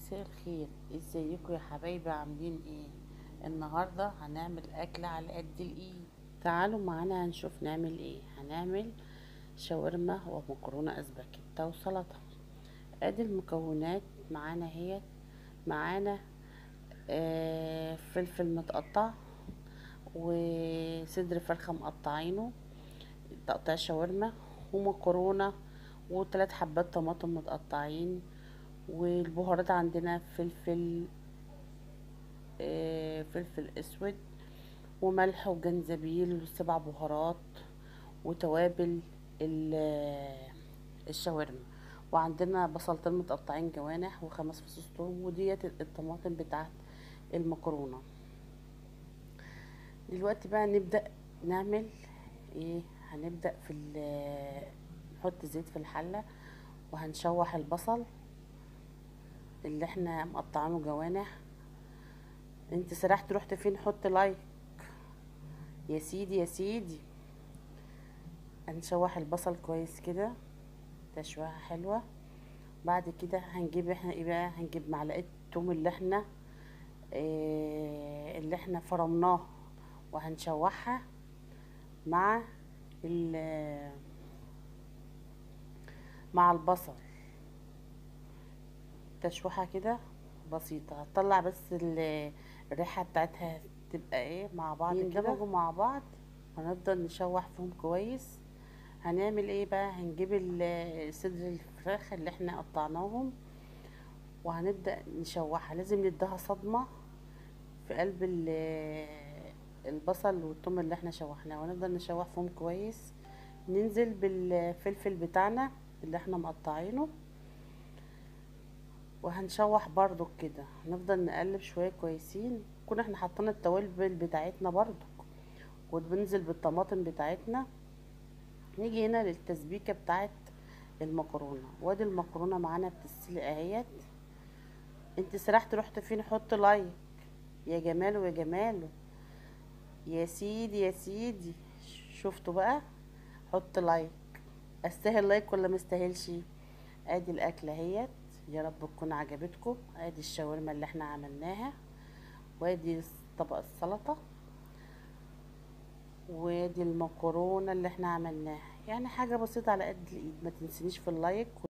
مساء الخير ازيكم يا حبايبي عاملين ايه النهارده هنعمل اكل على قد الايد تعالوا معانا هنشوف نعمل ايه هنعمل شاورما ومكرونه اسباجيتا وسلطه ادي المكونات معانا اهيت معانا آه فلفل متقطع وصدر فرخه مقطعينه تقطيع شاورما ومكرونه وثلاث حبات طماطم متقطعين والبهارات عندنا فلفل آه فلفل اسود وملح وجنزبيل وسبع بهارات وتوابل الشاورما وعندنا بصلتين متقطعين جوانح وخمس فصوص توم وديت الطماطم بتاعت المكرونه دلوقتي بقى نبدا نعمل ايه هنبدا في نحط زيت في الحله وهنشوح البصل اللي احنا مقطعينه جوانح انت سرحت رحت فين حط لايك يا سيدي يا سيدي هنشوح البصل كويس كده تشويحه حلوه بعد كده هنجيب احنا ايه بقى هنجيب معلقه توم اللي احنا اه اللي احنا فرمناه وهنشوحها مع مع البصل تشويحه كده بسيطه هتطلع بس الريحه بتاعتها تبقى ايه مع بعض يندمجوا مع بعض هنفضل نشوح فيهم كويس هنعمل ايه بقى هنجيب صدر الفراخ اللي احنا قطعناهم وهنبدا نشوحها لازم نديها صدمه في قلب البصل والثوم اللي احنا شوحناه ونفضل نشوح فيهم كويس ننزل بالفلفل بتاعنا اللي احنا مقطعينه وهنشوح برضو كده نفضل نقلب شويه كويسين كنا احنا حاطين التوابل بتاعتنا برضو وبننزل بالطماطم بتاعتنا نيجي هنا للتسبيكه بتاعت المكرونه وادي المكرونه معانا بتتسلق اهيت انت سرحت رحت فين حط لايك يا جماله يا جماله يا سيدي يا سيدي شفتوا بقى حط لايك استاهل لايك ولا مستاهلش ادي الاكله اهيت يا رب تكون عجبتكم ادي الشاورما اللي احنا عملناها وادي طبق السلطه وادي المكرونه اللي احنا عملناها يعني حاجه بسيطه على قد الايد ما تنسينيش في اللايك